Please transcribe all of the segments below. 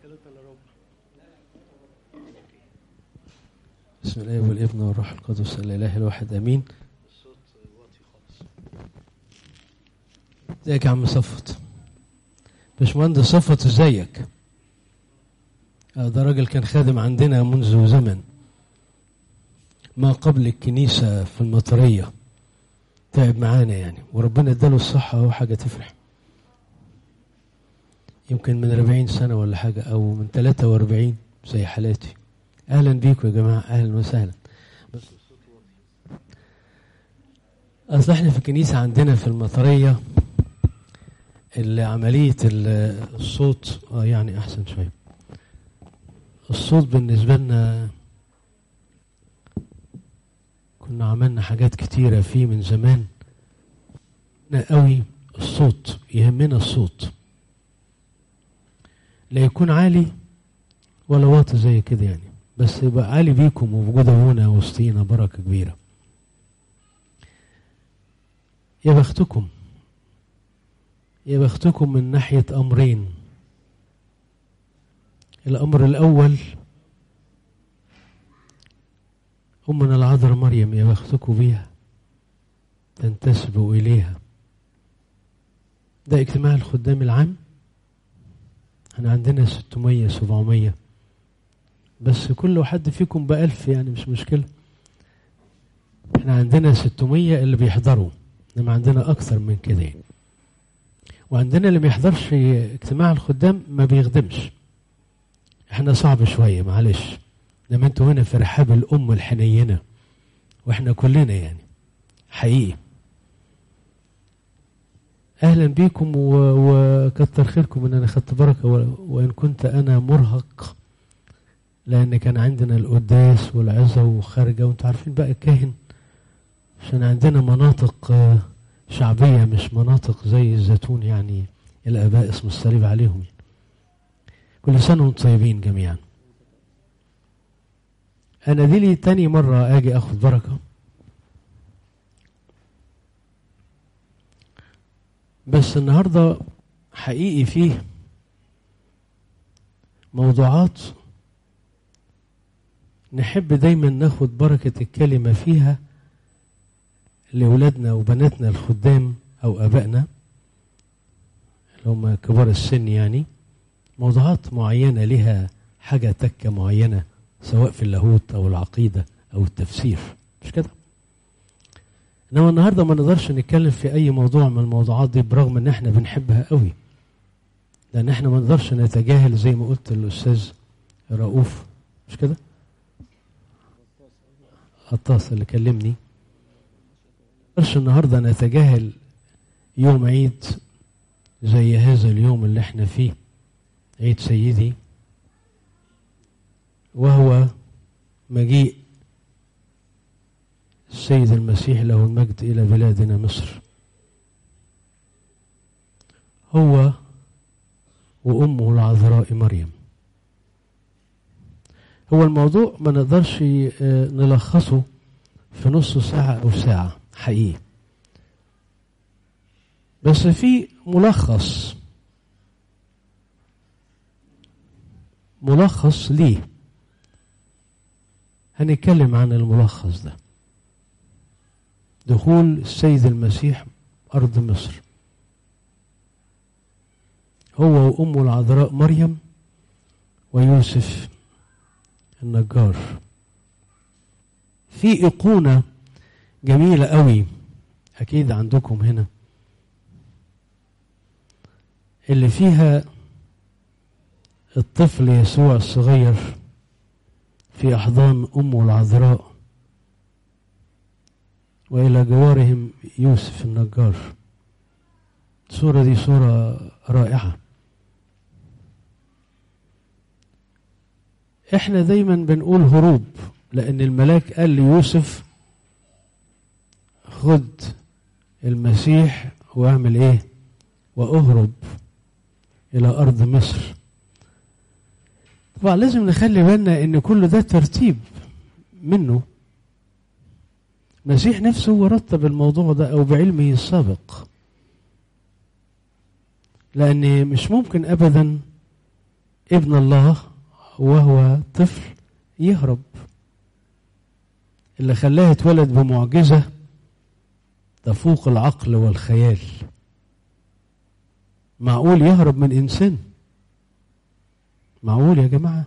بسم الله والابن والروح القدس الاله الواحد امين ازيك يا عم صفت باشمهندس صفت ازيك آه، ده راجل كان خادم عندنا منذ زمن ما قبل الكنيسة في المطرية تعب معانا يعني وربنا اداله الصحة وهو حاجة تفرح يمكن من 40 سنة ولا حاجة أو من 43 زي حالاتي أهلا بيكم يا جماعة أهلا وسهلا بس أصل احنا في الكنيسة عندنا في المطرية اللي عملية ال- الصوت آه يعني أحسن شوية الصوت بالنسبة لنا كنا عملنا حاجات كتيرة فيه من زمان نا قوي الصوت يهمنا الصوت لا يكون عالي ولا واطي زي كده يعني بس يبقى عالي بيكم ووجود ابونا وسطينا بركه كبيره يا بختكم يا بختكم من ناحيه امرين الامر الاول امنا العذراء مريم يا بختكم بيها تنتسبوا اليها ده اجتماع الخدام العام احنا عندنا 600 700 بس كل حد فيكم بألف يعني مش مشكلة احنا عندنا 600 اللي بيحضروا انما عندنا اكثر من كده يعني. وعندنا اللي ما يحضرش اجتماع الخدام ما بيخدمش احنا صعب شوية معلش انما انتوا هنا في رحاب الام الحنينة واحنا كلنا يعني حقيقي اهلا بيكم و- وكتر خيركم ان انا خدت بركه و- وان كنت انا مرهق لان كان عندنا القداس والعظه وخارجه وانتوا عارفين بقى الكاهن عشان عندنا مناطق آه، شعبيه مش مناطق زي الزيتون يعني الاباء اسم الصليب عليهم يعني. كل سنه وانتم طيبين جميعا انا دي لي تاني مره اجي اخد بركه بس النهارده حقيقي فيه موضوعات نحب دايما ناخد بركة الكلمة فيها لأولادنا وبناتنا الخدام أو أبائنا اللي هم كبار السن يعني موضوعات معينة لها حاجة تكة معينة سواء في اللاهوت أو العقيدة أو التفسير مش كده؟ انما النهارده ما نقدرش نتكلم في اي موضوع من الموضوعات دي برغم ان احنا بنحبها قوي لان احنا ما نقدرش نتجاهل زي ما قلت الاستاذ رؤوف مش كده غطاس اللي كلمني ما نقدرش النهارده نتجاهل يوم عيد زي هذا اليوم اللي احنا فيه عيد سيدي وهو مجيء السيد المسيح له المجد إلى بلادنا مصر هو وأمه العذراء مريم هو الموضوع ما نقدرش آه، نلخصه في نص ساعة أو ساعة حقيقي بس في ملخص ملخص ليه هنتكلم عن الملخص ده دخول السيد المسيح أرض مصر هو وأمه العذراء مريم ويوسف النجار في إيقونة جميلة قوي أكيد عندكم هنا اللي فيها الطفل يسوع الصغير في أحضان أمه العذراء وإلى جوارهم يوسف النجار الصورة دي صورة رائعة احنا دايما بنقول هروب لأن الملاك قال ليوسف خد المسيح واعمل ايه واهرب إلى أرض مصر طبعا لازم نخلي بالنا ان كل ده ترتيب منه المسيح نفسه هو رتب الموضوع ده او بعلمه السابق لان مش ممكن ابدا ابن الله وهو طفل يهرب اللي خلاه اتولد بمعجزة تفوق العقل والخيال معقول يهرب من إنسان معقول يا جماعة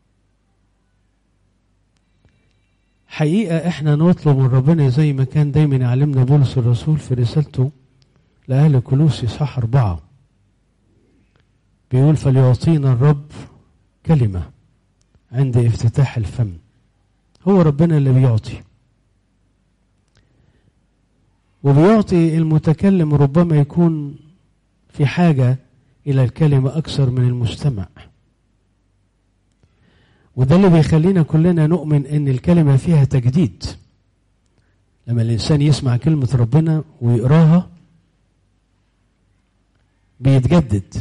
حقيقة احنا نطلب من ربنا زي ما كان دايما يعلمنا بولس الرسول في رسالته لأهل كلوسي صح أربعة بيقول فليعطينا الرب كلمة عند افتتاح الفم هو ربنا اللي بيعطي وبيعطي المتكلم ربما يكون في حاجة إلى الكلمة أكثر من المستمع وده اللي بيخلينا كلنا نؤمن ان الكلمة فيها تجديد لما الإنسان يسمع كلمة ربنا ويقراها بيتجدد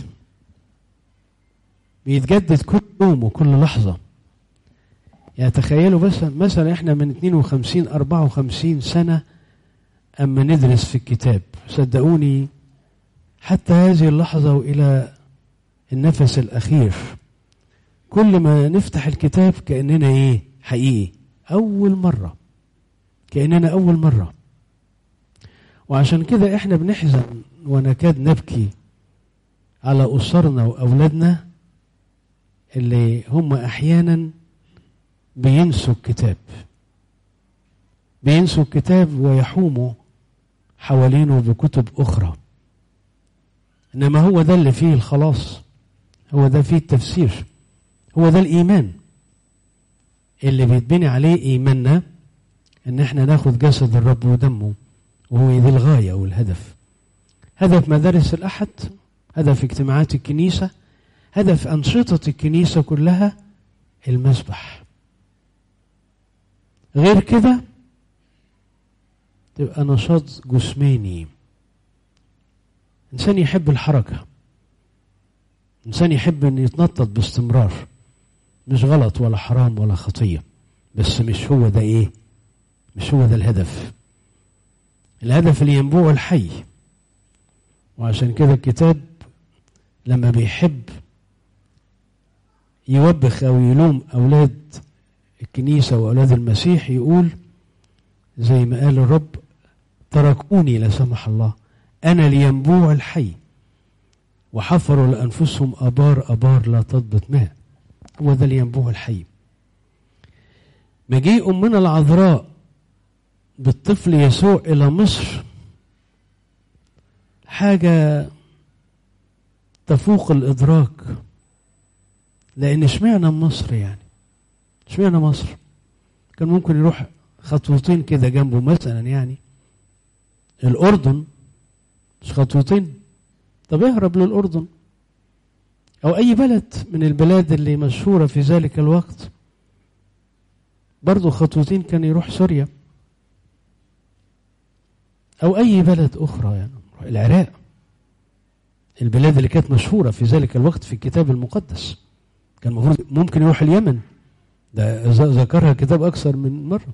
بيتجدد كل يوم وكل لحظة يعني تخيلوا بس مثلا احنا من 52 54 سنة أما ندرس في الكتاب صدقوني حتى هذه اللحظة وإلى النفس الأخير كل ما نفتح الكتاب كأننا إيه حقيقي أول مرة كأننا أول مرة وعشان كده إحنا بنحزن ونكاد نبكي على أسرنا وأولادنا اللي هم أحيانا بينسوا الكتاب بينسوا الكتاب ويحوموا حوالينه بكتب أخرى إنما هو ده اللي فيه الخلاص هو ده فيه التفسير هو ده الإيمان اللي بيتبني عليه إيماننا إن إحنا ناخد جسد الرب ودمه وهو دي الغاية والهدف هدف مدارس الأحد هدف اجتماعات الكنيسة هدف أنشطة الكنيسة كلها المسبح غير كده تبقى نشاط جسماني إنسان يحب الحركة إنسان يحب أن يتنطط باستمرار مش غلط ولا حرام ولا خطية بس مش هو ده إيه مش هو ده الهدف الهدف اللي ينبوع الحي وعشان كده الكتاب لما بيحب يوبخ أو يلوم أولاد الكنيسة وأولاد المسيح يقول زي ما قال الرب تركوني لا سمح الله أنا لينبوع الحي وحفروا لأنفسهم أبار أبار لا تضبط ماء هو ده لينبوع الحي مجيء أمنا العذراء بالطفل يسوع إلى مصر حاجة تفوق الإدراك لأن اشمعنى مصر يعني اشمعنى مصر كان ممكن يروح خطوتين كده جنبه مثلا يعني الأردن مش خطوتين طب اهرب للأردن أو أي بلد من البلاد اللي مشهورة في ذلك الوقت برضه خطوتين كان يروح سوريا أو أي بلد أخرى يعني العراق البلاد اللي كانت مشهورة في ذلك الوقت في الكتاب المقدس كان المفروض ممكن يروح اليمن ده ذكرها الكتاب أكثر من مرة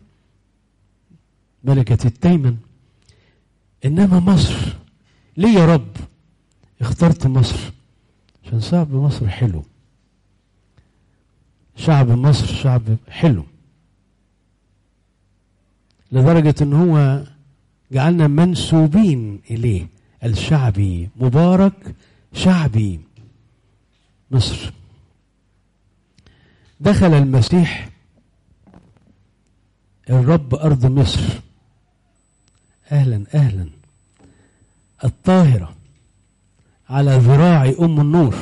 ملكة التيمن إنما مصر ليه يا رب اخترت مصر عشان شعب مصر حلو شعب مصر شعب حلو لدرجة ان هو جعلنا منسوبين اليه الشعبي مبارك شعبي مصر دخل المسيح الرب ارض مصر اهلا اهلا الطاهره على ذراع ام النور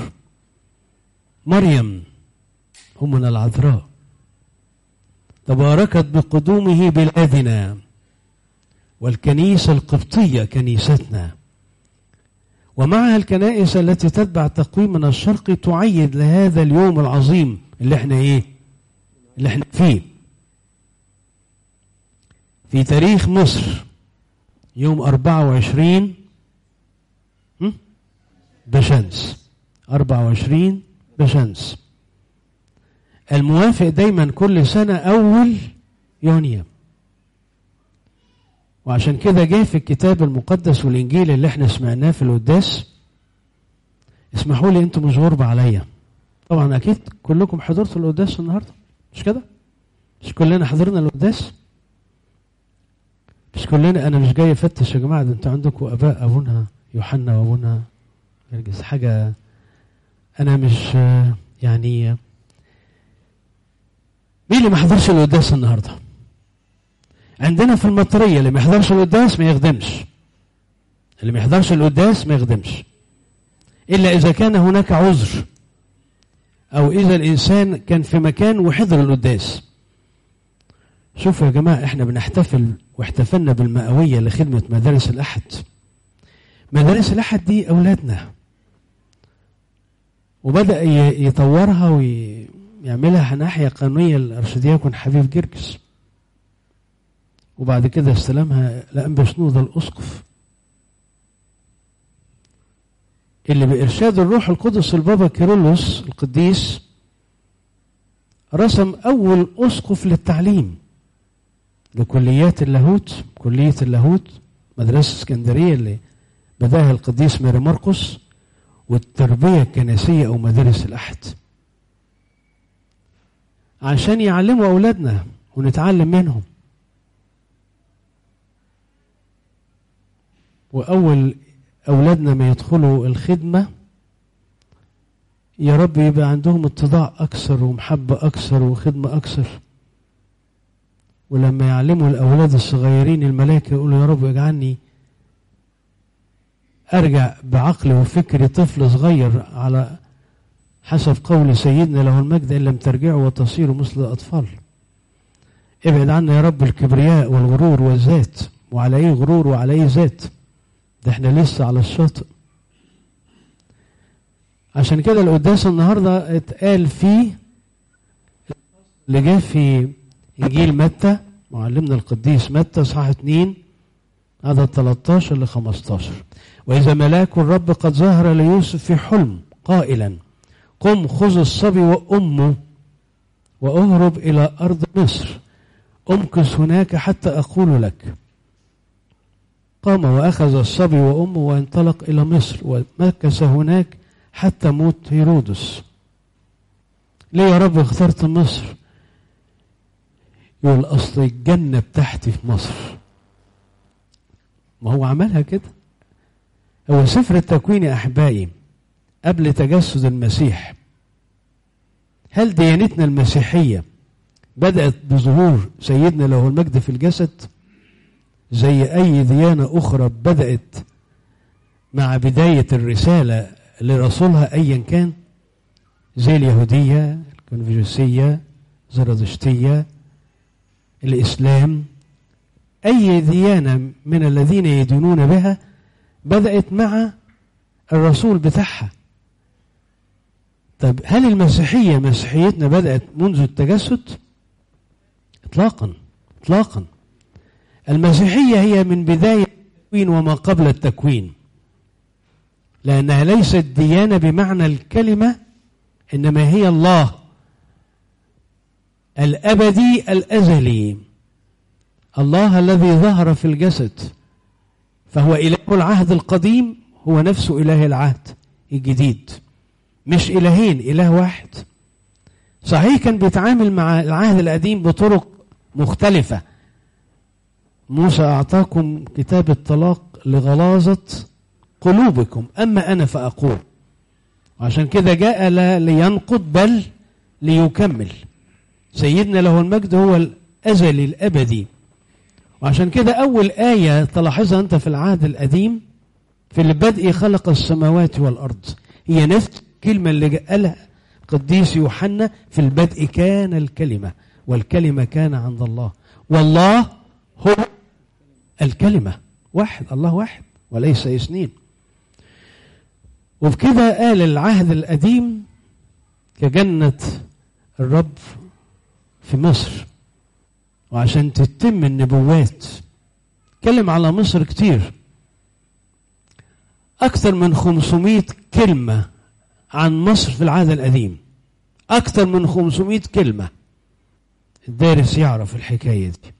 مريم امنا العذراء تباركت بقدومه بلادنا والكنيسه القبطيه كنيستنا ومعها الكنائس التي تتبع تقويمنا الشرقي تعيد لهذا اليوم العظيم اللي احنا ايه اللي احنا فيه في تاريخ مصر يوم 24 بشمس 24 بشمس الموافق دايما كل سنة أول يونيو وعشان كده جه في الكتاب المقدس والإنجيل اللي احنا سمعناه في القداس اسمحوا لي انتم مش غربة عليا طبعا اكيد كلكم حضرتوا القداس النهارده مش كده مش كلنا حضرنا القداس مش كلنا انا مش جاي افتش يا جماعه ده انتوا عندكم اباء ابونا يوحنا وابونا جرجس حاجه انا مش يعني مين اللي ما حضرش القداس النهارده عندنا في المطريه اللي ما يحضرش القداس ما يخدمش اللي ما يحضرش القداس ما يخدمش الا اذا كان هناك عذر او اذا الانسان كان في مكان وحضر القداس شوفوا يا جماعه احنا بنحتفل واحتفلنا بالمئويه لخدمه مدارس الاحد مدارس الاحد دي اولادنا وبدا يطورها ويعملها ناحيه قانونيه الارشدياكون حبيب جرجس وبعد كده استلمها لأنبا شنودة الأسقف اللي بإرشاد الروح القدس البابا كيرلس القديس رسم أول أسقف للتعليم لكليات اللاهوت كلية اللاهوت مدرسة اسكندرية اللي بداها القديس ماري مرقس والتربية الكنسية أو مدارس الأحد عشان يعلموا أولادنا ونتعلم منهم وأول أولادنا ما يدخلوا الخدمة يا رب يبقى عندهم اتضاع أكثر ومحبة أكثر وخدمة أكثر ولما يعلموا الأولاد الصغيرين الملائكة يقولوا يا رب اجعلني أرجع بعقلي وفكري طفل صغير على حسب قول سيدنا له المجد إن لم ترجعوا وتصيروا مثل الأطفال ابعد عنا يا رب الكبرياء والغرور والذات وعلى ايه غرور وعلى ايه ذات ده احنا لسه على الشاطئ عشان كده القداس النهارده اتقال فيه اللي جه في انجيل متى معلمنا القديس متى اصحاح 2 عدد 13 ل 15 واذا ملاك الرب قد ظهر ليوسف في حلم قائلا قم خذ الصبي وامه واهرب الى ارض مصر امكث هناك حتى اقول لك قام واخذ الصبي وامه وانطلق الى مصر ومكث هناك حتى موت هيرودس ليه يا رب اخترت مصر يقول اصل الجنه بتاعتي في مصر ما هو عملها كده هو سفر التكوين يا احبائي قبل تجسد المسيح هل ديانتنا المسيحيه بدات بظهور سيدنا له المجد في الجسد زي اي ديانه اخرى بدات مع بدايه الرساله لرسولها ايا كان زي اليهوديه الكونفوشيوسيه زرادشتيه الاسلام اي ديانه من الذين يدينون بها بدات مع الرسول بتاعها طب هل المسيحيه مسيحيتنا بدات منذ التجسد اطلاقا اطلاقا المسيحيه هي من بدايه التكوين وما قبل التكوين لانها ليست ديانه بمعنى الكلمه انما هي الله الابدي الازلي الله الذي ظهر في الجسد فهو اله العهد القديم هو نفسه اله العهد الجديد مش الهين اله واحد صحيح كان بيتعامل مع العهد القديم بطرق مختلفه موسى اعطاكم كتاب الطلاق لغلاظه قلوبكم اما انا فاقول وعشان كده جاء لا لينقض بل ليكمل سيدنا له المجد هو الازلي الابدي وعشان كده اول ايه تلاحظها انت في العهد القديم في البدء خلق السماوات والارض هي نفس الكلمه اللي قالها قديس يوحنا في البدء كان الكلمه والكلمه كان عند الله والله هو الكلمه واحد الله واحد وليس اثنين وبكده قال العهد القديم كجنة الرب في مصر وعشان تتم النبوات اتكلم على مصر كتير أكثر من 500 كلمة عن مصر في العهد القديم أكثر من 500 كلمة الدارس يعرف الحكاية دي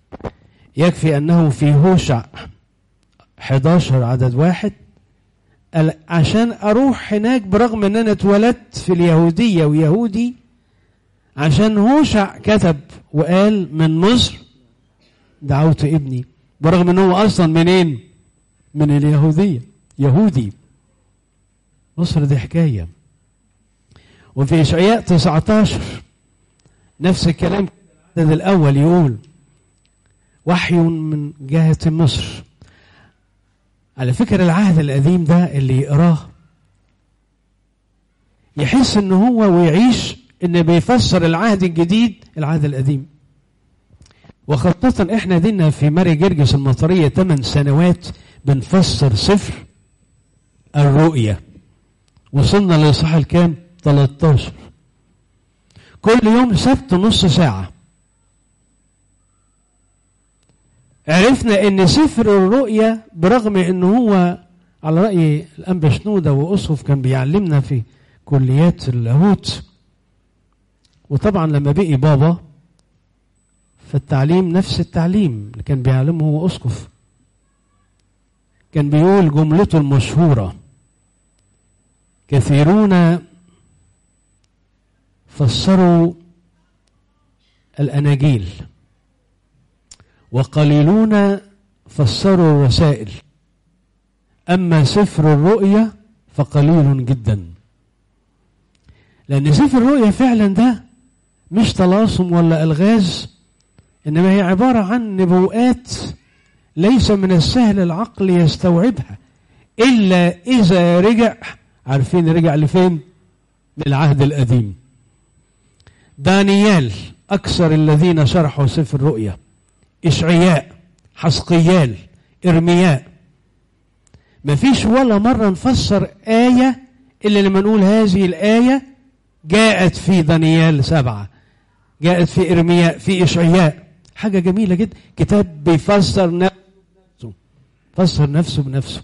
يكفي أنه في هوشع 11 عدد واحد ال- عشان اروح هناك برغم ان انا اتولدت في اليهوديه ويهودي عشان هوشع كتب وقال من مصر دعوت ابني برغم ان هو اصلا منين من اليهوديه يهودي مصر دي حكايه وفي اشعياء 19 نفس الكلام العدد الاول يقول وحي من جهه مصر على فكرة العهد القديم ده اللي يقراه يحس ان هو ويعيش ان بيفسر العهد الجديد العهد القديم وخاصة احنا دينا في ماري جرجس المطرية 8 سنوات بنفسر سفر الرؤية وصلنا للإصحاح الكام 13 كل يوم سبت نص ساعة عرفنا ان سفر الرؤيا برغم ان هو على رأي الأنبا شنودة وأسقف كان بيعلمنا في كليات اللاهوت وطبعا لما بقي بابا فالتعليم نفس التعليم اللي كان بيعلمه هو أسقف كان بيقول جملته المشهورة كثيرون فسروا الأناجيل وقليلون فسروا الرسائل أما سفر الرؤيا فقليل جدا لأن سفر الرؤيا فعلا ده مش طلاسم ولا ألغاز إنما هي عبارة عن نبوءات ليس من السهل العقل يستوعبها إلا إذا رجع عارفين رجع لفين؟ للعهد القديم دانيال أكثر الذين شرحوا سفر الرؤيا إشعياء حسقيال إرمياء ما فيش ولا مرة نفسر آية إلا لما نقول هذه الآية جاءت في دانيال سبعة جاءت في إرمياء في إشعياء حاجة جميلة جدا كتاب بيفسر نفسه فسر نفسه بنفسه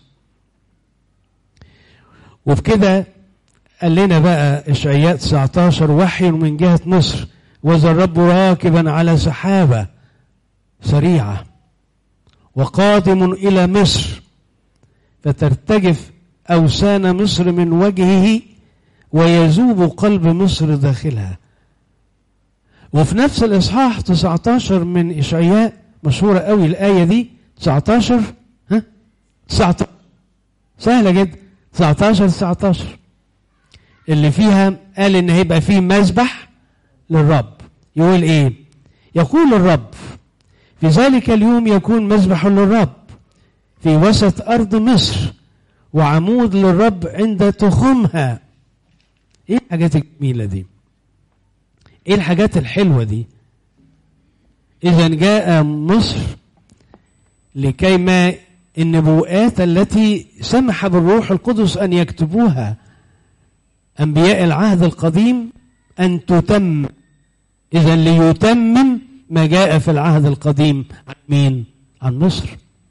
وبكده قال لنا بقى إشعياء 19 وحي من جهة مصر وذا الرب راكبا على سحابة سريعة وقادم إلى مصر فترتجف أوسان مصر من وجهه ويذوب قلب مصر داخلها وفي نفس الإصحاح 19 من إشعياء مشهورة قوي الآية دي 19 ها 19 سهلة جدا 19 19 اللي فيها قال إن هيبقى فيه مذبح للرب يقول إيه يقول الرب في ذلك اليوم يكون مذبح للرب في وسط أرض مصر وعمود للرب عند تخمها ايه الحاجات الجميلة دي ايه الحاجات الحلوة دي اذا جاء مصر لكي ما النبوءات التي سمح بالروح القدس ان يكتبوها انبياء العهد القديم ان تتم اذا ليتمم ما جاء في العهد القديم عن مين عن مصر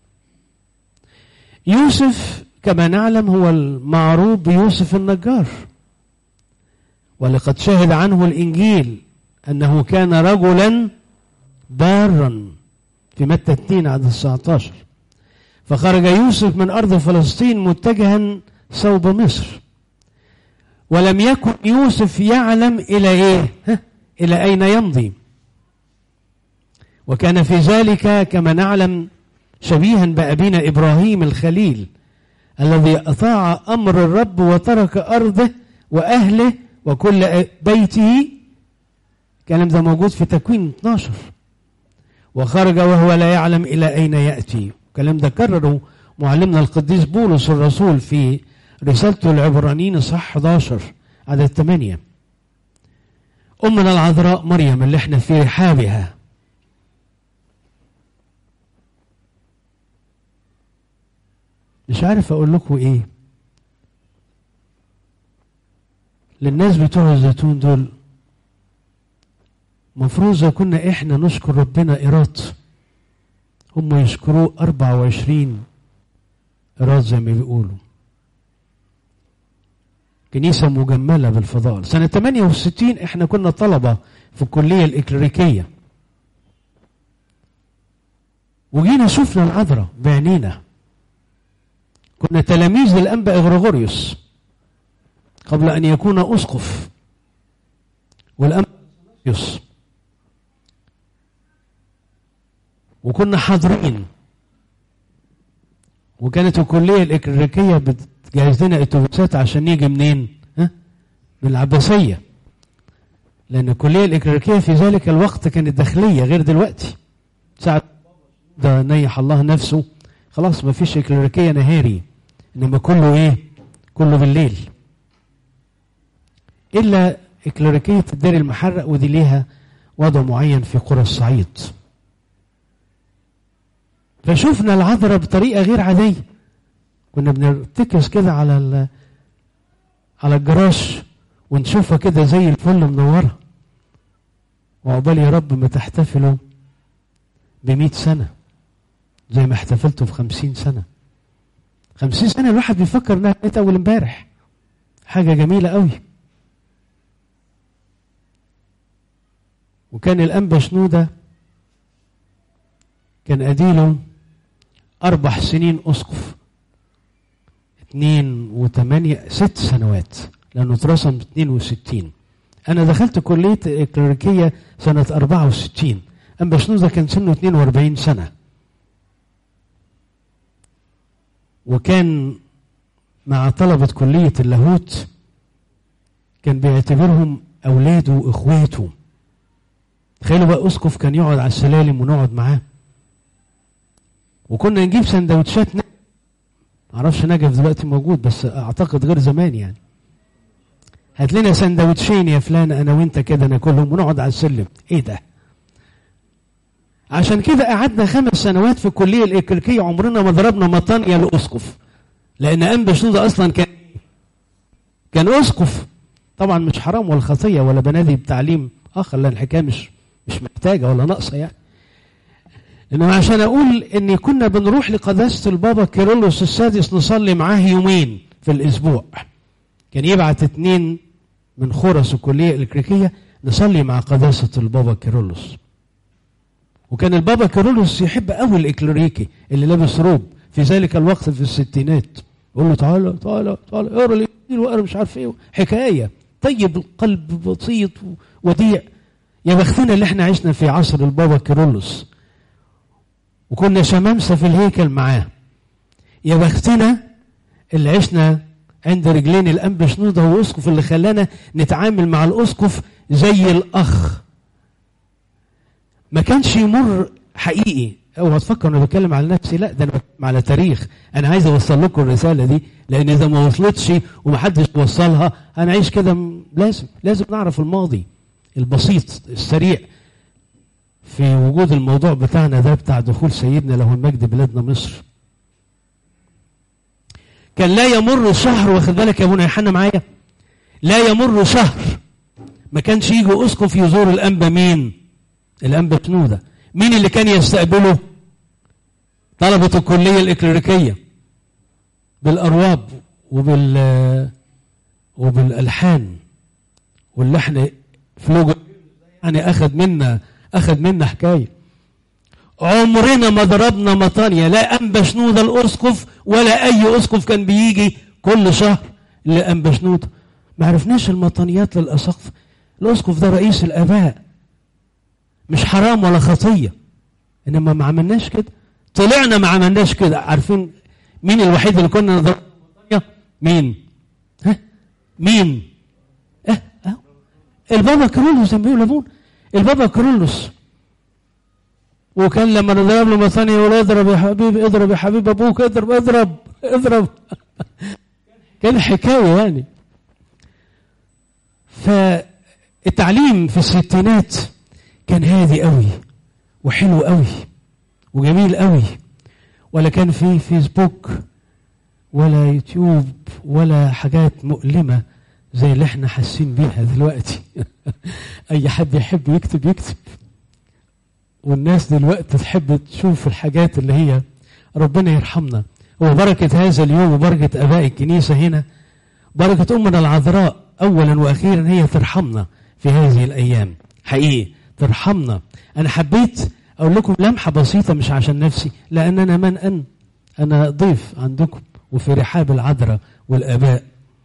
يوسف كما نعلم هو المعروف بيوسف النجار ولقد شهد عنه الإنجيل أنه كان رجلا بارا في متى 2 عدد 19 فخرج يوسف من أرض فلسطين متجها صوب مصر ولم يكن يوسف يعلم إلى إيه ها؟ إلى أين يمضي وكان في ذلك كما نعلم شبيها بأبينا إبراهيم الخليل الذي أطاع أمر الرب وترك أرضه وأهله وكل بيته الكلام ده موجود في تكوين 12 وخرج وهو لا يعلم إلى أين يأتي الكلام ده كرره معلمنا القديس بولس الرسول في رسالته العبرانيين صح 11 عدد 8 أمنا العذراء مريم اللي احنا في رحابها مش عارف اقول لكم ايه للناس بتوع الزيتون دول مفروض اذا كنا احنا نشكر ربنا ايراد هم يشكروه 24 ايراد زي ما بيقولوا كنيسة مجملة بالفضائل سنة 68 احنا كنا طلبة في الكلية الإكليريكية وجينا شفنا العذراء بعينينا كنا تلاميذ للأنبا إغريغوريوس قبل أن يكون أسقف والأنبا يوس وكنا حاضرين وكانت الكلية الإكليريكية بتجهز لنا اتوبيسات عشان نيجي منين؟ ها؟ من العباسية لأن الكلية الإكليريكية في ذلك الوقت كانت داخلية غير دلوقتي ساعة ده نيح الله نفسه خلاص ما فيش إكليريكية نهاري إنما كله إيه؟ كله بالليل إلا إكليريكية الدار المحرق ودي ليها وضع معين في قرى الصعيد فشوفنا العذراء بطريقة غير عادية كنا بنرتكز كده على ال على الجراش ونشوفها كده زي الفل منورة وعقبال يا رب ما تحتفلوا بمئة سنة زي ما احتفلتوا في خمسين سنة خمسين سنة الواحد بيفكر انها كانت أول امبارح حاجة جميلة قوي وكان الأنبا شنودة كان أديله أربع سنين أسقف اتنين وثمانية ست سنوات لأنه اترسم 62 أنا دخلت كلية الكليريكية سنة 64 أنبا شنودة كان سنه 42 سنة وكان مع طلبة كلية اللاهوت كان بيعتبرهم أولاده وإخواته تخيلوا بقى أسقف كان يقعد على السلالم ونقعد معاه وكنا نجيب سندوتشات نجف معرفش نجف دلوقتي موجود بس أعتقد غير زمان يعني هات لنا سندوتشين يا فلان أنا وأنت كده ناكلهم ونقعد على السلم إيه ده؟ عشان كده قعدنا خمس سنوات في الكلية الإكليريكية عمرنا ما ضربنا مطانية لأسقف لأن أنبا شنودة أصلا كان كان أسقف طبعا مش حرام ولا خطية ولا بنادي بتعليم آخر لأن الحكاية مش مش محتاجة ولا ناقصة يعني إنما عشان أقول إن كنا بنروح لقداسة البابا كيرلس السادس نصلي معاه يومين في الأسبوع كان يبعت اتنين من خرس الكلية الإكليريكية نصلي مع قداسة البابا كيرلس وكان البابا كيرلس يحب قوي الإكليريكي اللي لابس روب في ذلك الوقت في الستينات يقول له تعالى تعالى تعالى اقرا الانجيل واقرا مش عارف ايه حكايه طيب القلب بسيط وديع يا بختنا اللي احنا عشنا في عصر البابا كيرلس وكنا شمامسه في الهيكل معاه يا بختنا اللي عشنا عند رجلين الانبا شنوده هو اسقف اللي خلانا نتعامل مع الاسقف زي الاخ ما كانش يمر حقيقي اوعى تفكر انا بتكلم على نفسي لا ده انا بتكلم على تاريخ انا عايز اوصل لكم الرساله دي لان اذا ما وصلتش ومحدش وصلها هنعيش كده م- لازم لازم نعرف الماضي البسيط السريع في وجود الموضوع بتاعنا ده بتاع دخول سيدنا له المجد بلادنا مصر كان لا يمر شهر واخد بالك يا ابونا يوحنا معايا لا يمر شهر ما كانش يجي اسقف يزور الانبا مين الانبا شنوده مين اللي كان يستقبله طلبة الكلية الإكليريكية بالأرواب وبال وبالألحان واللحن فلوج يعني أخذ منا أخذ منا حكاية عمرنا ما ضربنا مطانية لا أنبا شنودة الأسقف ولا أي أسقف كان بيجي كل شهر لأنبا شنودة ما عرفناش المطانيات للأسقف الأسقف ده رئيس الآباء مش حرام ولا خطية إنما ما عملناش كده طلعنا ما عملناش كده عارفين مين الوحيد اللي كنا نضرب مطانية مين ها مين اه اه البابا كرولوس زي ما بيقول ابونا البابا كرولوس وكان لما نضرب له مطانية يقول اضرب يا حبيبي اضرب يا حبيب ابوك اضرب اضرب اضرب كان حكاية يعني فالتعليم في الستينات كان هادي قوي وحلو قوي وجميل قوي ولا كان في فيسبوك ولا يوتيوب ولا حاجات مؤلمة زي اللي احنا حاسين بيها دلوقتي اي حد يحب يكتب يكتب والناس دلوقتي تحب تشوف الحاجات اللي هي ربنا يرحمنا وبركة هذا اليوم وبركة اباء الكنيسة هنا بركة امنا العذراء اولا واخيرا هي ترحمنا في هذه الايام حقيقي ترحمنا انا حبيت اقول لكم لمحه بسيطه مش عشان نفسي لان انا من ان انا ضيف عندكم وفي رحاب العذراء والآباء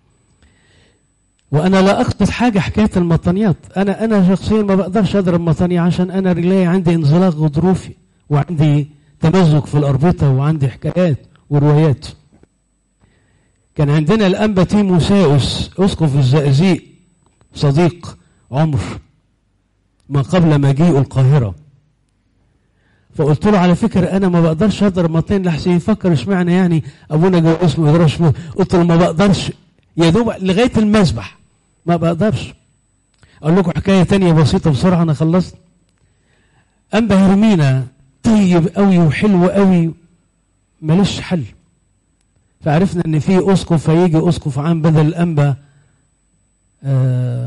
وأنا لا أقصد حاجة حكاية المطنيات أنا أنا شخصيا ما بقدرش أضرب مطنية عشان أنا رجلي عندي انزلاق غضروفي وعندي تمزق في الأربطة وعندي حكايات وروايات كان عندنا الأنبا تيموساوس أسقف الزقازيق صديق عمر ما قبل مجيء القاهرة فقلت له على فكرة أنا ما بقدرش أضرب مطين لحسن يفكر اشمعنى يعني أبونا جو اسمه يضربش قلت له ما بقدرش يا دوب لغاية المسبح ما بقدرش أقول لكم حكاية تانية بسيطة بسرعة أنا خلصت أنبا هرمينا طيب قوي وحلو قوي ملوش حل فعرفنا ان في اسقف هيجي اسقف عام بدل الانبا آه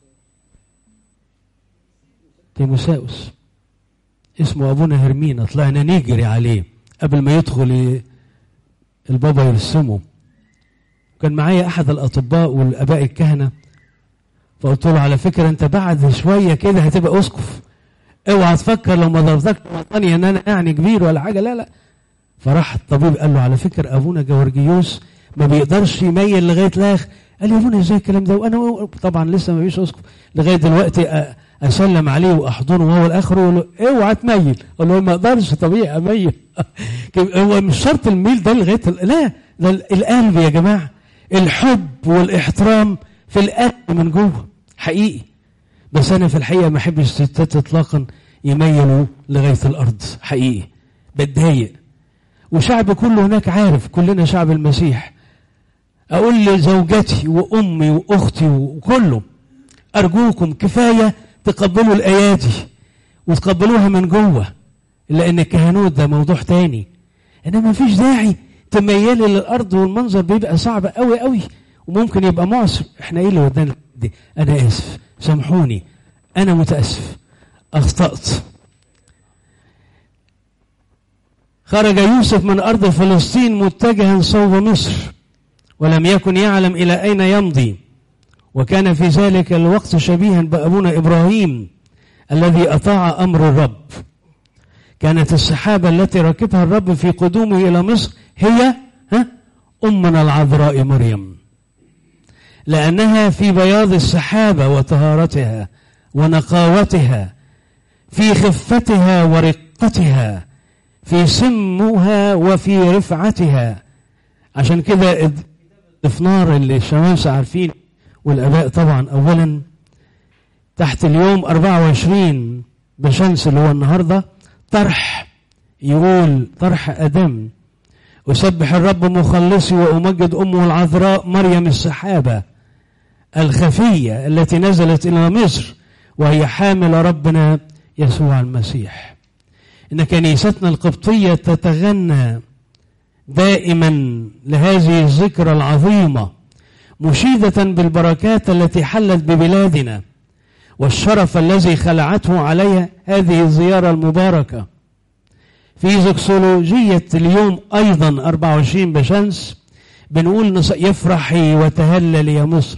تيموساوس اسمه ابونا هرمينا طلعنا نجري عليه قبل ما يدخل البابا يرسمه كان معايا احد الاطباء والاباء الكهنه فقلت له على فكره انت بعد شويه كده هتبقى اسقف اوعى تفكر لو ما ضربتك وطني ان انا يعني كبير ولا حاجه لا لا فراح الطبيب قال له على فكره ابونا جورجيوس ما بيقدرش يميل لغايه الاخر قال لي يا ابونا ازاي الكلام ده وانا طبعا لسه ما فيش اسقف لغايه دلوقتي اسلم عليه واحضنه وهو الاخر واقول له اوعى تميل اقول له ما اقدرش طبيعي اميل هو مش شرط الميل ده لغايه لا ده القلب يا جماعه الحب والاحترام في القلب من جوه حقيقي بس انا في الحقيقه ما احبش الستات اطلاقا يميلوا لغايه الارض حقيقي بتضايق وشعب كله هناك عارف كلنا شعب المسيح اقول لزوجتي وامي واختي وكله ارجوكم كفايه تقبلوا الايادي وتقبلوها من جوه لان الكهنوت ده موضوع تاني انما ما فيش داعي تميلي للارض والمنظر بيبقى صعب قوي قوي وممكن يبقى معصر احنا ايه اللي ودانا دي انا اسف سامحوني انا متاسف اخطات خرج يوسف من ارض فلسطين متجها صوب مصر ولم يكن يعلم الى اين يمضي وكان في ذلك الوقت شبيها بابونا ابراهيم الذي اطاع امر الرب كانت السحابه التي ركبها الرب في قدومه الى مصر هي ها امنا العذراء مريم لانها في بياض السحابه وطهارتها ونقاوتها في خفتها ورقتها في سمها وفي رفعتها عشان كده الافنار اللي الشمامسه عارفين والاباء طبعا اولا تحت اليوم 24 بشمس اللي هو النهارده طرح يقول طرح ادم اسبح الرب مخلصي وامجد امه العذراء مريم السحابه الخفيه التي نزلت الى مصر وهي حامل ربنا يسوع المسيح ان كنيستنا القبطيه تتغنى دائما لهذه الذكرى العظيمه مشيده بالبركات التي حلت ببلادنا والشرف الذي خلعته عليها هذه الزياره المباركه في زكسولوجيه اليوم ايضا 24 بشمس بنقول يفرحي وتهلل يا مصر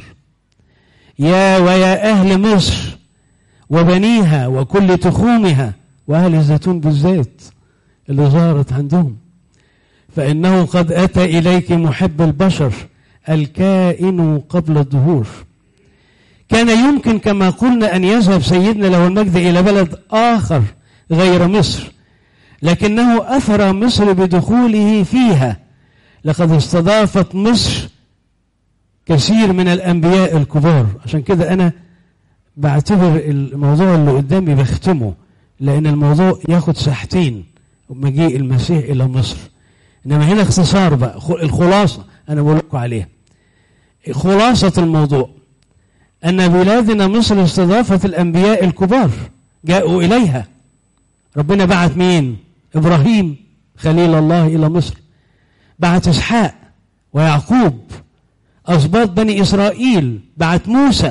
يا ويا اهل مصر وبنيها وكل تخومها واهل الزيتون بالذات اللي ظهرت عندهم فانه قد اتى اليك محب البشر الكائن قبل الظهور كان يمكن كما قلنا ان يذهب سيدنا له المجد الى بلد اخر غير مصر لكنه اثر مصر بدخوله فيها لقد استضافت مصر كثير من الانبياء الكبار عشان كده انا بعتبر الموضوع اللي قدامي بختمه لان الموضوع ياخد ساحتين مجيء المسيح الى مصر انما هنا اختصار بقى الخلاصه انا بقول لكم عليها خلاصه الموضوع ان بلادنا مصر استضافت الانبياء الكبار جاءوا اليها ربنا بعت مين ابراهيم خليل الله الى مصر بعت اسحاق ويعقوب اسباط بني اسرائيل بعت موسى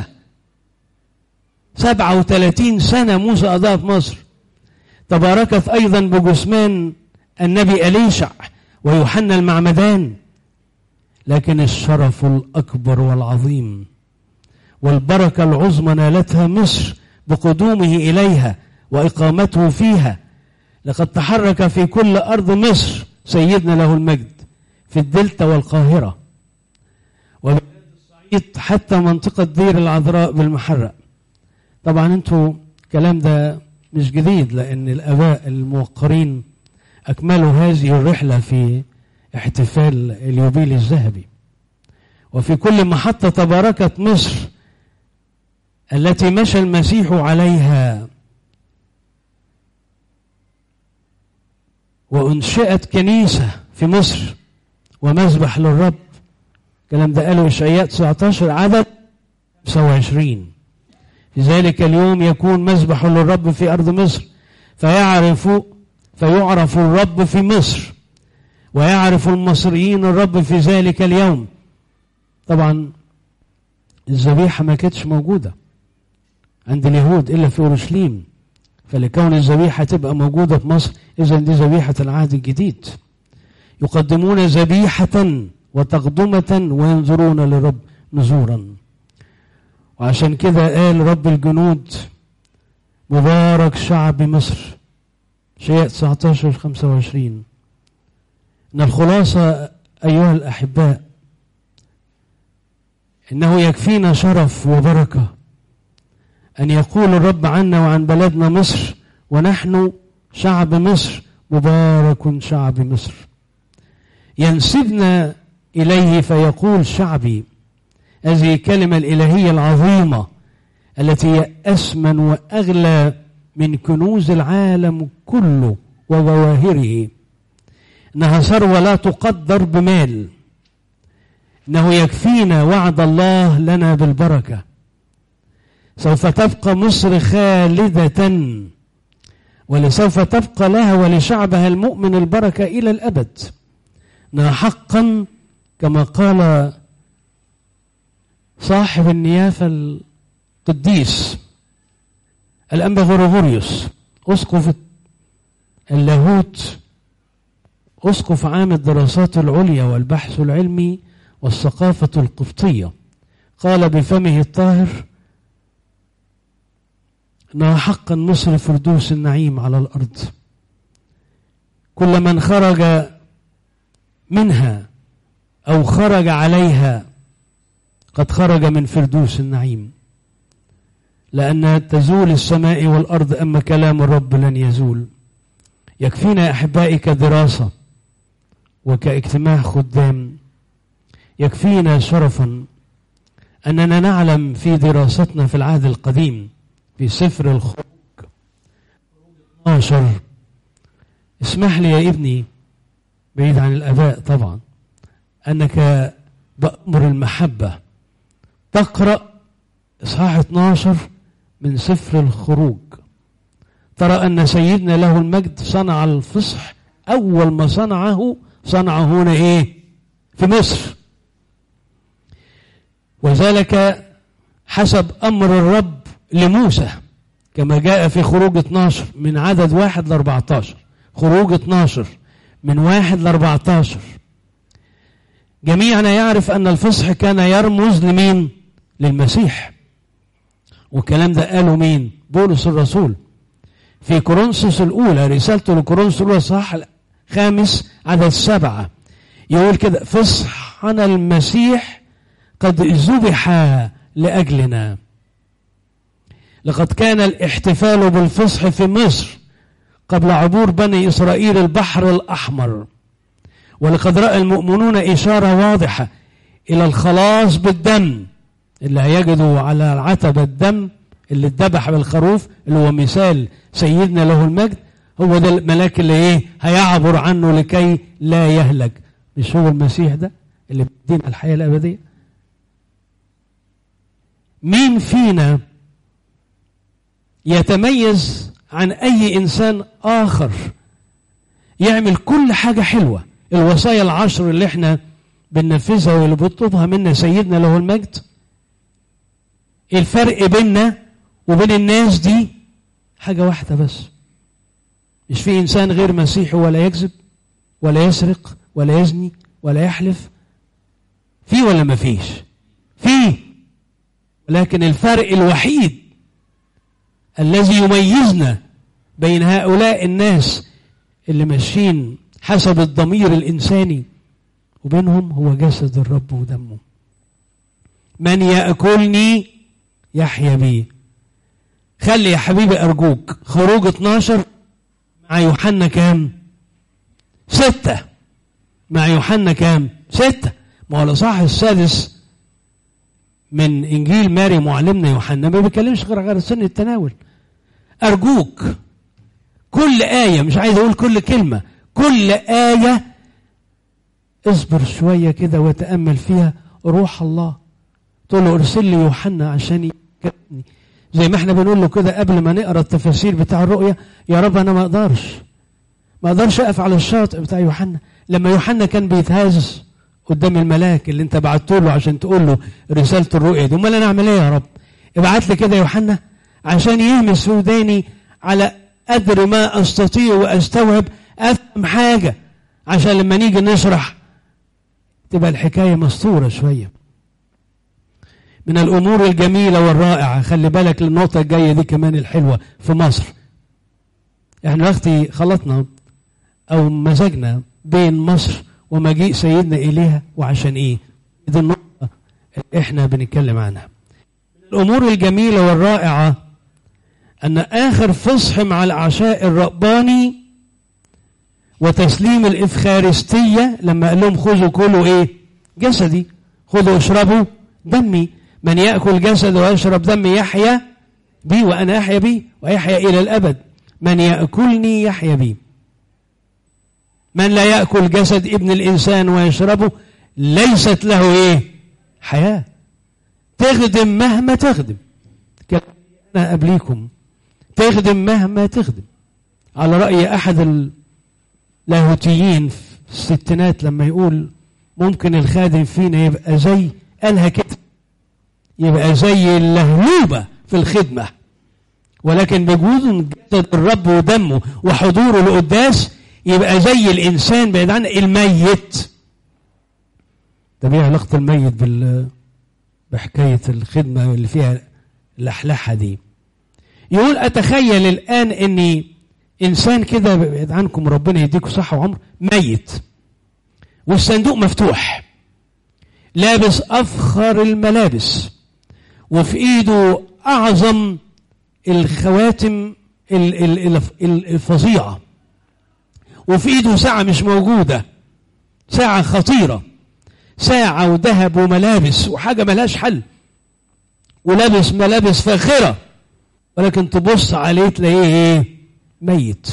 سبعة وثلاثين سنة موسى قضاها في مصر تباركت أيضا بجثمان النبي أليشع ويوحنا المعمدان لكن الشرف الأكبر والعظيم والبركة العظمى نالتها مصر بقدومه إليها وإقامته فيها لقد تحرك في كل أرض مصر سيدنا له المجد في الدلتا والقاهرة وبلاد الصعيد حتى منطقة دير العذراء بالمحرق طبعا انتوا الكلام ده مش جديد لأن الآباء الموقرين أكملوا هذه الرحلة في احتفال اليوبيل الذهبي وفي كل محطة تباركت مصر التي مشى المسيح عليها وأنشئت كنيسة في مصر ومذبح للرب الكلام ده قاله إشعياء 19 عدد 25 في ذلك اليوم يكون مذبح للرب في أرض مصر فيعرف فيعرف الرب في مصر ويعرف المصريين الرب في ذلك اليوم طبعا الذبيحة ما كانتش موجودة عند اليهود إلا في أورشليم فلكون الذبيحة تبقى موجودة في مصر إذا دي ذبيحة العهد الجديد يقدمون ذبيحة وتقدمة وينظرون للرب نزورا وعشان كده قال رب الجنود مبارك شعب مصر شيء 19 25 ان الخلاصة ايها الاحباء انه يكفينا شرف وبركة ان يقول الرب عنا وعن بلدنا مصر ونحن شعب مصر مبارك شعب مصر ينسبنا اليه فيقول شعبي هذه الكلمة الإلهية العظيمة التي هي أثمن وأغلى من كنوز العالم كله وظواهره إنها ثروة لا تقدر بمال إنه يكفينا وعد الله لنا بالبركة سوف تبقى مصر خالدة ولسوف تبقى لها ولشعبها المؤمن البركة إلى الأبد إنها حقا كما قال صاحب النيافة القديس الأنبا غرغوريوس أسقف اللاهوت أسقف عام الدراسات العليا والبحث العلمي والثقافة القبطية قال بفمه الطاهر إنها حقا مصر فردوس النعيم على الأرض كل من خرج منها أو خرج عليها قد خرج من فردوس النعيم لأن تزول السماء والأرض أما كلام الرب لن يزول يكفينا يا أحبائي كدراسة وكاجتماع خدام يكفينا شرفا أننا نعلم في دراستنا في العهد القديم في سفر الخروج 12 اسمح لي يا ابني بعيد عن الآباء طبعا أنك بأمر المحبة تقرأ إصحاح 12 من سفر الخروج ترى أن سيدنا له المجد صنع الفصح أول ما صنعه صنعه هنا إيه في مصر وذلك حسب أمر الرب لموسى كما جاء في خروج 12 من عدد واحد ل 14 خروج 12 من واحد ل 14 جميعنا يعرف أن الفصح كان يرمز لمين للمسيح والكلام ده قاله مين بولس الرسول في كورنثوس الأولى رسالته لكورنثوس الأولى صح خامس عدد سبعة يقول كده فصحنا المسيح قد ذبح لأجلنا لقد كان الاحتفال بالفصح في مصر قبل عبور بني إسرائيل البحر الأحمر ولقد رأى المؤمنون إشارة واضحة إلى الخلاص بالدم اللي هيجدوا على عتبة الدم اللي اتذبح بالخروف اللي هو مثال سيدنا له المجد هو ده الملاك اللي ايه هيعبر عنه لكي لا يهلك مش هو المسيح ده اللي بيدينا الحياة الأبدية مين فينا يتميز عن أي إنسان آخر يعمل كل حاجة حلوة الوصايا العشر اللي احنا بننفذها واللي بيطلبها منا سيدنا له المجد الفرق بيننا وبين الناس دي حاجة واحدة بس مش في إنسان غير مسيحي ولا يكذب ولا يسرق ولا يزني ولا يحلف في ولا ما فيش في لكن الفرق الوحيد الذي يميزنا بين هؤلاء الناس اللي ماشيين حسب الضمير الإنساني وبينهم هو جسد الرب ودمه من يأكلني يحيا بي خلي يا حبيبي أرجوك خروج 12 مع يوحنا كام ستة مع يوحنا كام ستة ما هو الإصحاح السادس من إنجيل ماري معلمنا يوحنا ما بيتكلمش غير غير سن التناول أرجوك كل آية مش عايز أقول كل كلمة كل آية اصبر شوية كده وتأمل فيها روح الله تقول له ارسل لي يوحنا عشان يكلمني زي ما احنا بنقول له كده قبل ما نقرا التفاسير بتاع الرؤيا يا رب انا ما اقدرش ما اقدرش اقف على الشاطئ بتاع يوحنا لما يوحنا كان بيتهز قدام الملاك اللي انت بعته له عشان تقول له رساله الرؤيا دي امال انا اعمل ايه يا رب ابعت لي كده يوحنا عشان يهمس في وداني على قدر ما استطيع واستوعب افهم حاجه عشان لما نيجي نشرح تبقى الحكايه مستوره شويه من الامور الجميله والرائعه خلي بالك للنقطه الجايه دي كمان الحلوه في مصر احنا اختي خلطنا او مزجنا بين مصر ومجيء سيدنا اليها وعشان ايه دي النقطه اللي احنا بنتكلم عنها الامور الجميله والرائعه ان اخر فصح مع العشاء الرباني وتسليم الافخارستيه لما قال لهم خذوا كلوا ايه جسدي خذوا اشربوا دمي من ياكل جسد ويشرب دمي يحيا بي وانا احيا بي ويحيا الى الابد من ياكلني يحيا بي من لا ياكل جسد ابن الانسان ويشربه ليست له ايه حياه تخدم مهما تخدم انا قبليكم تخدم مهما تخدم على راي احد اللاهوتيين في الستينات لما يقول ممكن الخادم فينا يبقى زي قالها كده يبقى زي اللهلوبة في الخدمة ولكن بوجود جسد الرب ودمه وحضوره القداس يبقى زي الإنسان بعيد عن الميت طب ايه علاقة الميت بال بحكاية الخدمة اللي فيها الأحلحة دي يقول أتخيل الآن أني إنسان كده بعيد عنكم ربنا يديكم صحة وعمر ميت والصندوق مفتوح لابس أفخر الملابس وفي ايده اعظم الخواتم الفظيعه وفي ايده ساعه مش موجوده ساعه خطيره ساعه وذهب وملابس وحاجه ملهاش حل ولابس ملابس فاخره ولكن تبص عليه تلاقيه ايه ميت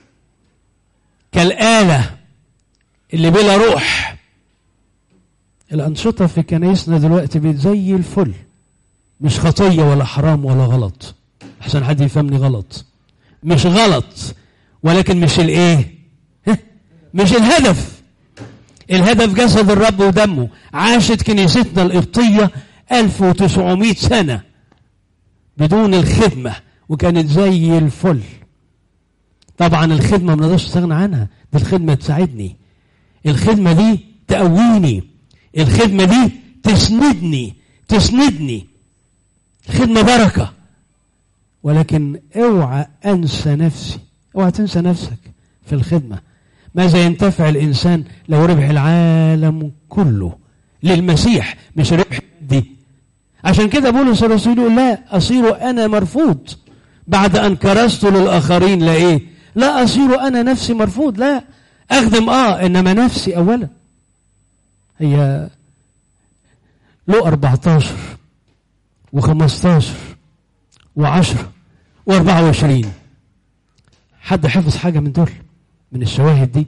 كالاله اللي بلا روح الانشطه في كنايسنا دلوقتي بقت زي الفل مش خطية ولا حرام ولا غلط أحسن حد يفهمني غلط مش غلط ولكن مش الايه مش الهدف الهدف جسد الرب ودمه عاشت كنيستنا القبطية 1900 سنة بدون الخدمة وكانت زي الفل طبعا الخدمة ما نقدرش نستغنى عنها دي الخدمة تساعدني الخدمة دي تقويني الخدمة دي تسندني تسندني الخدمة بركة ولكن اوعى انسى نفسي اوعى تنسى نفسك في الخدمة ماذا ينتفع الانسان لو ربح العالم كله للمسيح مش ربح دي عشان كده بولس الرسول يقول لا اصير انا مرفوض بعد ان كرست للاخرين لا ايه لا اصير انا نفسي مرفوض لا اخدم اه انما نفسي اولا هي له 14 و15 و10 و24 حد حفظ حاجة من دول من الشواهد دي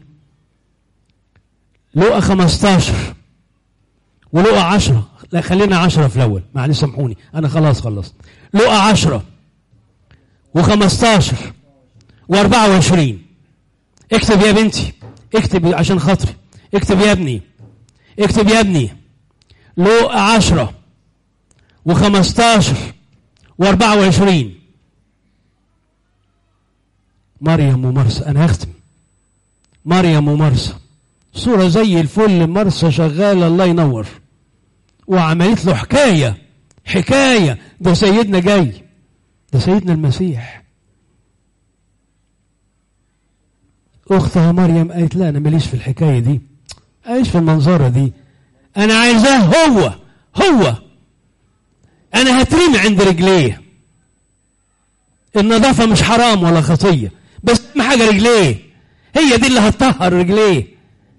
لقى 15 ولقى 10 لا خلينا 10 في الأول معلش سامحوني أنا خلاص خلصت لقى 10 و15 و24 اكتب يا بنتي اكتب عشان خاطري اكتب يا ابني اكتب يا ابني لقى 10 و15 و24 مريم ومرسى انا هختم مريم ومرسى صورة زي الفل مرسى شغالة الله ينور وعملت له حكاية حكاية ده سيدنا جاي ده سيدنا المسيح أختها مريم قالت لا أنا ماليش في الحكاية دي ايش في المنظرة دي انا عايزاه هو هو انا هترمي عند رجليه النظافة مش حرام ولا خطية بس اهم حاجة رجليه هي دي اللي هتطهر رجليه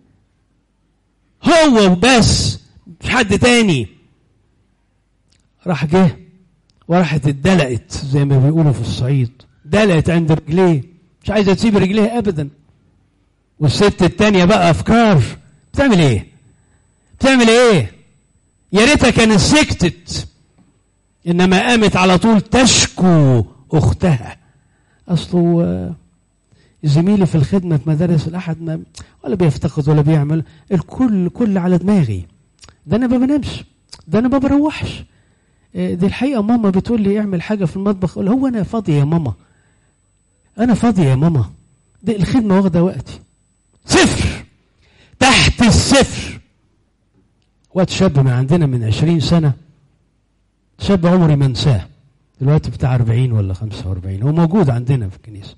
هو بس مش حد تاني راح جه وراحت اتدلقت زي ما بيقولوا في الصعيد دلقت عند رجليه مش عايزه تسيب رجليه ابدا والست التانية بقى افكار بتعمل ايه بتعمل ايه يا ريتها كانت سكتت انما قامت على طول تشكو اختها اصله زميلي في الخدمه في مدارس الاحد ما ولا بيفتقد ولا بيعمل الكل كل على دماغي ده انا ما بنامش ده انا ما بروحش دي الحقيقه ماما بتقول لي اعمل حاجه في المطبخ اقول هو انا فاضيه يا ماما انا فاضيه يا ماما دي الخدمه واخده وقتي صفر تحت الصفر وقت شاب من عندنا من عشرين سنة شاب عمري ما انساه دلوقتي بتاع 40 ولا 45 هو موجود عندنا في الكنيسة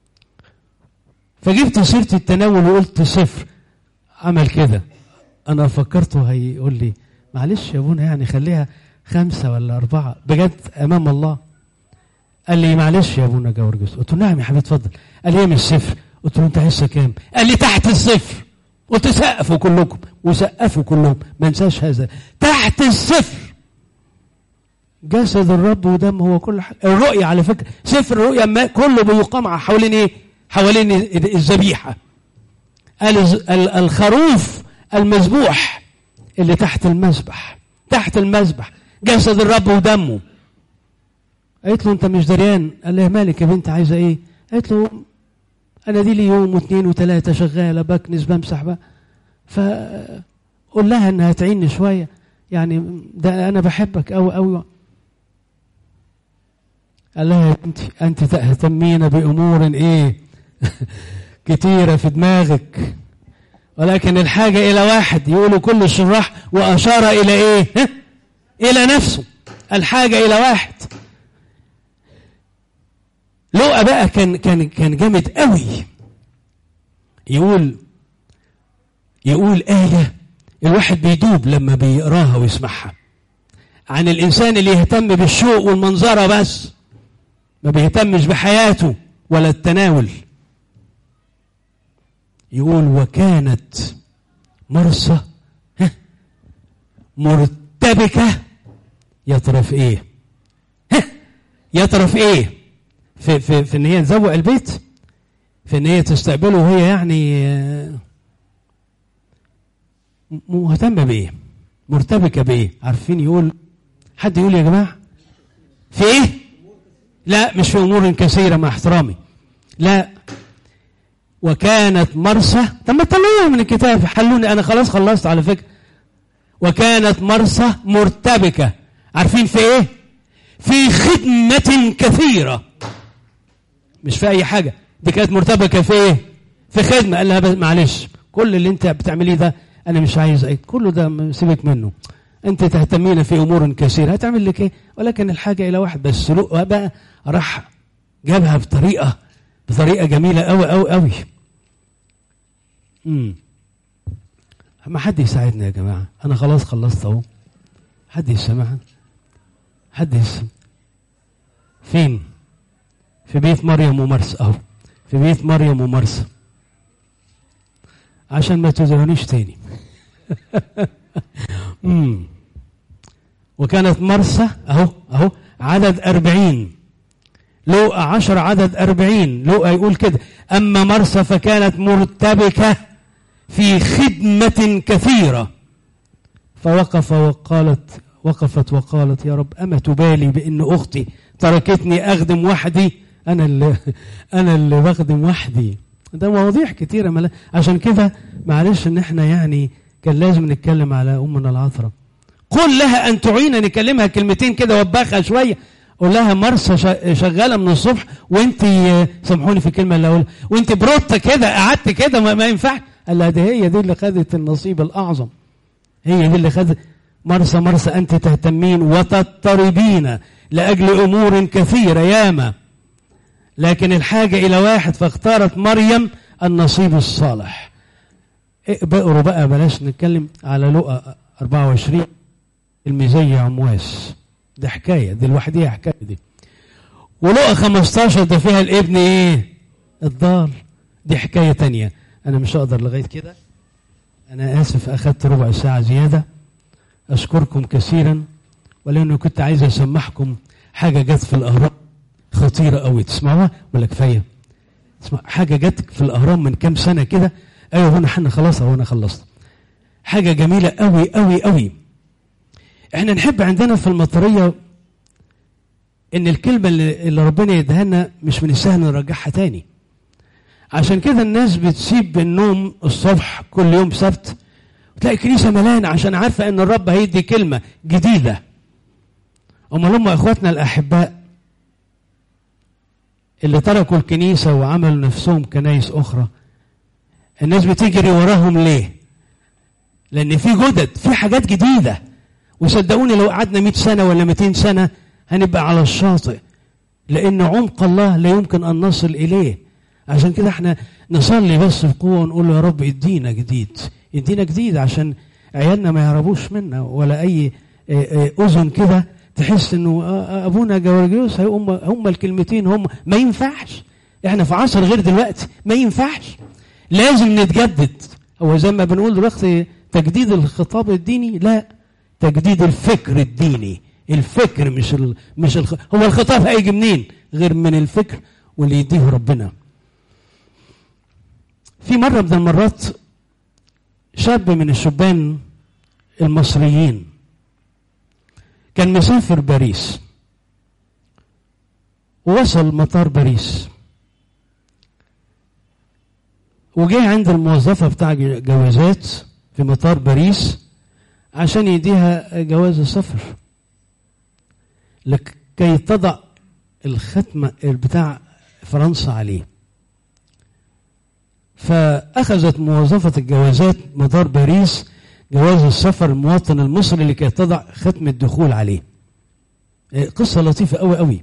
فجبت سيرة التناول وقلت صفر عمل كده أنا فكرته هيقول لي معلش يا ابونا يعني خليها خمسة ولا أربعة بجد أمام الله قال لي معلش يا ابونا جورجس قلت له نعم يا حبيبي اتفضل قال لي مش صفر قلت له انت عايزها كام قال لي تحت الصفر قلت سقفوا كلكم وسقفوا كلهم ما انساش هذا تحت الصفر جسد الرب ودم هو كل حاجه الرؤيه على فكره سفر الرؤيا ما كله بيقام حوالين ايه حوالين الذبيحه قال الخروف المذبوح اللي تحت المذبح تحت المذبح جسد الرب ودمه قالت له انت مش دريان قال لها مالك يا بنت عايزه ايه قالت له انا دي لي يوم واثنين وثلاثه شغاله بكنس بمسح بقى فقول لها انها تعيني شويه يعني ده انا بحبك قوي قوي قال لها يا بنتي انت تهتمين بامور ايه كتيره في دماغك ولكن الحاجه الى واحد يقولوا كل الشراح واشار الى ايه الى نفسه الحاجه الى واحد لقى بقى كان كان كان جامد قوي يقول يقول آية الواحد بيدوب لما بيقراها ويسمعها عن الإنسان اللي يهتم بالشوق والمنظرة بس ما بيهتمش بحياته ولا التناول يقول وكانت مرسى مرتبكة يطرف ايه يطرف ايه في, في, في ان هي تزوق البيت في ان هي تستقبله وهي يعني مهتمه بايه مرتبكه بايه عارفين يقول حد يقول يا جماعه في ايه لا مش في امور كثيره مع احترامي لا وكانت مرسى طب ما تطلعوها من الكتاب حلوني انا خلاص خلصت على فكره وكانت مرسى مرتبكه عارفين في ايه في خدمه كثيره مش في اي حاجه دي كانت مرتبكه في ايه في خدمه قال لها معلش كل اللي انت بتعمليه ده انا مش عايز ايه كله ده سيبك منه انت تهتمين في امور كثيره هتعمل لك ايه ولكن الحاجه الى واحد بس بقى راح جابها بطريقه بطريقه جميله قوي قوي قوي امم ما حد يساعدنا يا جماعه انا خلاص خلصت اهو حد يسمعها حد يسمع فين في بيت مريم ومرسى اهو في بيت مريم ومرسى عشان ما تزهنيش تاني امم وكانت مرسى اهو اهو عدد أربعين لوقا عشر عدد أربعين لوقا يقول كده أما مرسى فكانت مرتبكة في خدمة كثيرة فوقف وقالت وقفت وقالت يا رب أما تبالي بأن أختي تركتني أخدم وحدي أنا اللي أنا اللي بخدم وحدي ده مواضيع كتيرة ملا عشان كده معلش إن إحنا يعني كان لازم نتكلم على أمنا العذراء قل لها أن تعين نكلمها كلمتين كده وبخها شوية قول لها مرسى شغالة من الصبح وأنت سامحوني في الكلمة اللي أقولها وأنت بروتة كده قعدت كده ما, ما ينفعش قال لها دي هي دي اللي خدت النصيب الأعظم هي دي اللي خدت مرسى مرسى أنت تهتمين وتضطربين لأجل أمور كثيرة ياما لكن الحاجة إلى واحد فاختارت مريم النصيب الصالح بقروا بقى بلاش نتكلم على لقا 24 الميزية عمواس ده حكاية دي لوحديها حكاية دي ولقا 15 ده فيها الابن ايه الضال دي حكاية تانية انا مش هقدر لغاية كده انا اسف اخدت ربع ساعة زيادة اشكركم كثيرا ولانه كنت عايز اسمحكم حاجة جت في الاهرام خطيرة قوي تسمعوها ولا كفاية اسمع حاجة جت في الاهرام من كام سنة كده ايوه هنا احنا خلاص اهو انا خلصت حاجة جميلة قوي قوي قوي احنا نحب عندنا في المطرية ان الكلمة اللي اللي ربنا يديها لنا مش من السهل نرجعها تاني عشان كده الناس بتسيب النوم الصبح كل يوم سبت وتلاقي الكنيسة ملانة عشان عارفة ان الرب هيدي كلمة جديدة امال هم اخواتنا الاحباء اللي تركوا الكنيسة وعملوا نفسهم كنايس اخرى الناس بتجري وراهم ليه لان في جدد في حاجات جديده وصدقوني لو قعدنا 100 سنه ولا 200 سنه هنبقى على الشاطئ لان عمق الله لا يمكن ان نصل اليه عشان كده احنا نصلي بس بقوه ونقول له يا رب ادينا جديد ادينا جديد عشان عيالنا ما يهربوش منا ولا اي اه اه اذن كده تحس انه اه ابونا جورجيوس هم هم الكلمتين هم ما ينفعش احنا في عصر غير دلوقتي ما ينفعش لازم نتجدد هو زي ما بنقول دلوقتي تجديد الخطاب الديني لا تجديد الفكر الديني الفكر مش ال... مش الخ... هو الخطاب هيجي منين غير من الفكر واللي يديه ربنا في مرة من المرات شاب من الشبان المصريين كان مسافر باريس ووصل مطار باريس وجه عند الموظفة بتاع جوازات في مطار باريس عشان يديها جواز السفر لكي تضع الختمة بتاع فرنسا عليه فأخذت موظفة الجوازات مطار باريس جواز السفر المواطن المصري لكي تضع ختم الدخول عليه قصة لطيفة أوي أوي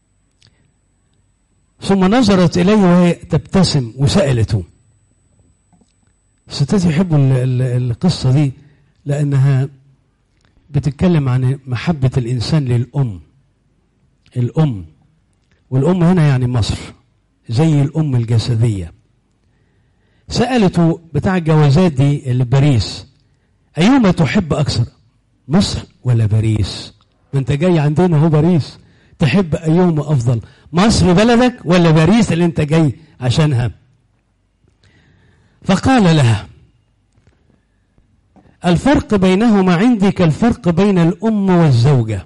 ثم نظرت إليه وهي تبتسم وسألته الستات يحبوا القصة دي لأنها بتتكلم عن محبة الإنسان للأم الأم والأم هنا يعني مصر زي الأم الجسدية سألته بتاع الجوازات دي اللي باريس أيهما تحب أكثر مصر ولا باريس ما أنت جاي عندنا هو باريس تحب أيهما أفضل مصر بلدك ولا باريس اللي أنت جاي عشانها فقال لها الفرق بينهما عندي كالفرق بين الأم والزوجة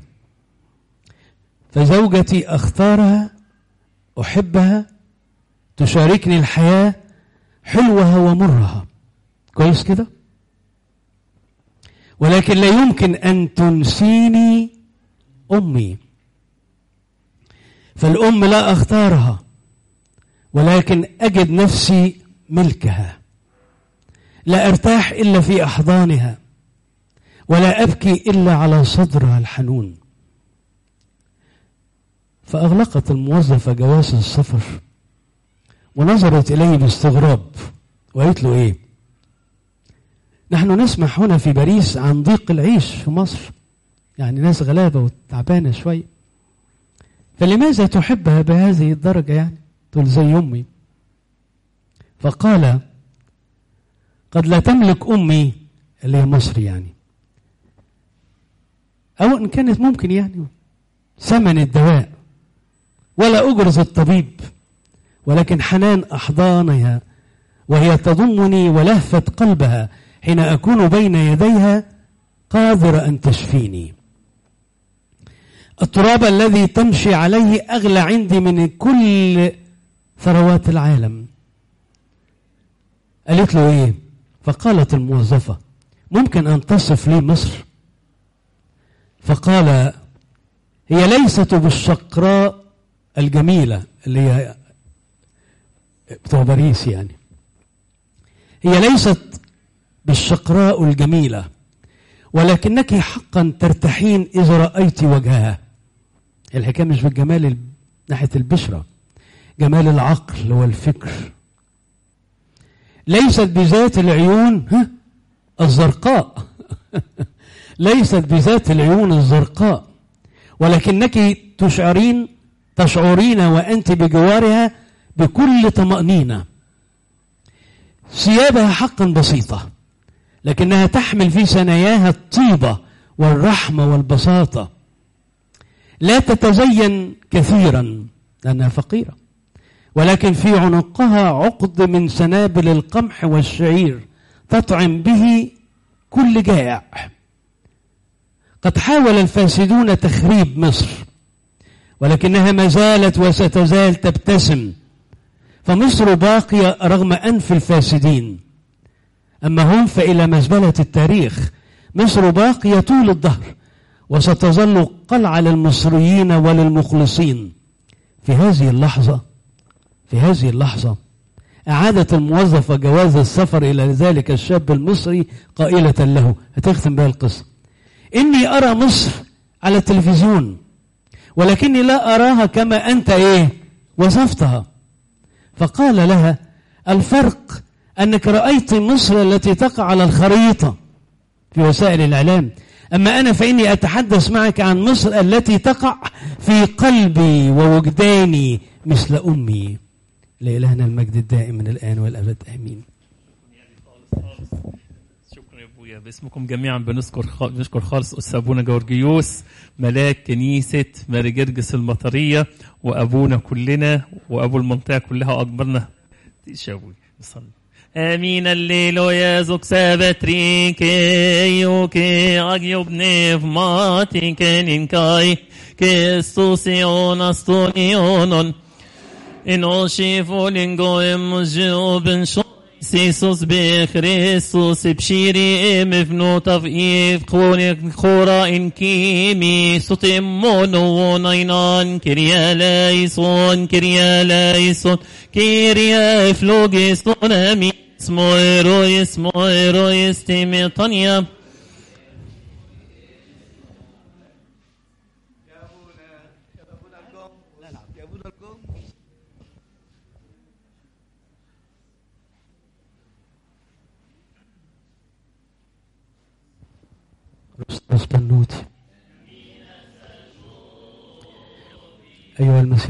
فزوجتي أختارها أحبها تشاركني الحياة حلوها ومرها كويس كده ولكن لا يمكن أن تنسيني أمي فالأم لا أختارها ولكن أجد نفسي ملكها لا ارتاح الا في احضانها ولا ابكي الا على صدرها الحنون فاغلقت الموظفه جواز السفر ونظرت اليه باستغراب وقالت له ايه نحن نسمع هنا في باريس عن ضيق العيش في مصر يعني ناس غلابه وتعبانه شويه فلماذا تحبها بهذه الدرجه يعني تقول زي امي فقال قد لا تملك أمي اللي هي مصر يعني أو إن كانت ممكن يعني ثمن الدواء ولا أجرة الطبيب ولكن حنان أحضانها وهي تضمني ولهفة قلبها حين أكون بين يديها قادرة أن تشفيني التراب الذي تمشي عليه أغلى عندي من كل ثروات العالم قالت له إيه فقالت الموظفة ممكن أن تصف لي مصر فقال هي ليست بالشقراء الجميلة اللي هي بتوع باريس يعني هي ليست بالشقراء الجميلة ولكنك حقا ترتحين إذا رأيت وجهها الحكاية مش بالجمال ناحية البشرة جمال العقل والفكر ليست بذات العيون ها الزرقاء ليست بذات العيون الزرقاء ولكنك تشعرين تشعرين وأنت بجوارها بكل طمأنينة ثيابها حقا بسيطة لكنها تحمل في ثناياها الطيبة والرحمة والبساطة لا تتزين كثيرا لأنها فقيرة ولكن في عنقها عقد من سنابل القمح والشعير تطعم به كل جائع قد حاول الفاسدون تخريب مصر ولكنها ما زالت وستزال تبتسم فمصر باقية رغم أنف الفاسدين أما هم فإلى مزبلة التاريخ مصر باقية طول الدهر وستظل قلعة للمصريين وللمخلصين في هذه اللحظة في هذه اللحظة أعادت الموظفة جواز السفر إلى ذلك الشاب المصري قائلة له هتختم بها القصة إني أرى مصر على التلفزيون ولكني لا أراها كما أنت إيه وصفتها فقال لها الفرق أنك رأيت مصر التي تقع على الخريطة في وسائل الإعلام أما أنا فإني أتحدث معك عن مصر التي تقع في قلبي ووجداني مثل أمي لإلهنا المجد الدائم من الآن والأبد آمين شكرا يا ابويا باسمكم جميعا بنذكر خ... بنشكر خالص استاذ ابونا جورجيوس ملاك كنيسه ماري جرجس المطريه وابونا كلنا وابو المنطقه كلها واكبرنا ايش يا ابويا نصلي امين الليل يزك سابتريك يوكي اجيوب نيف ماتي كنين كاي كستوسيون استونيونون إن أوشيفو لنجوهم جوبن شو سيسوس بخريستوس بشيري مفنو تفئيف خوني خورا إن كيمي ستمونو نينان كريا لايسون كريا لايسون كريا فلوجستون أمي اسمو إيرو اسمو إيرو استيمي طنيا أستاذ بنوتي أيها المسيح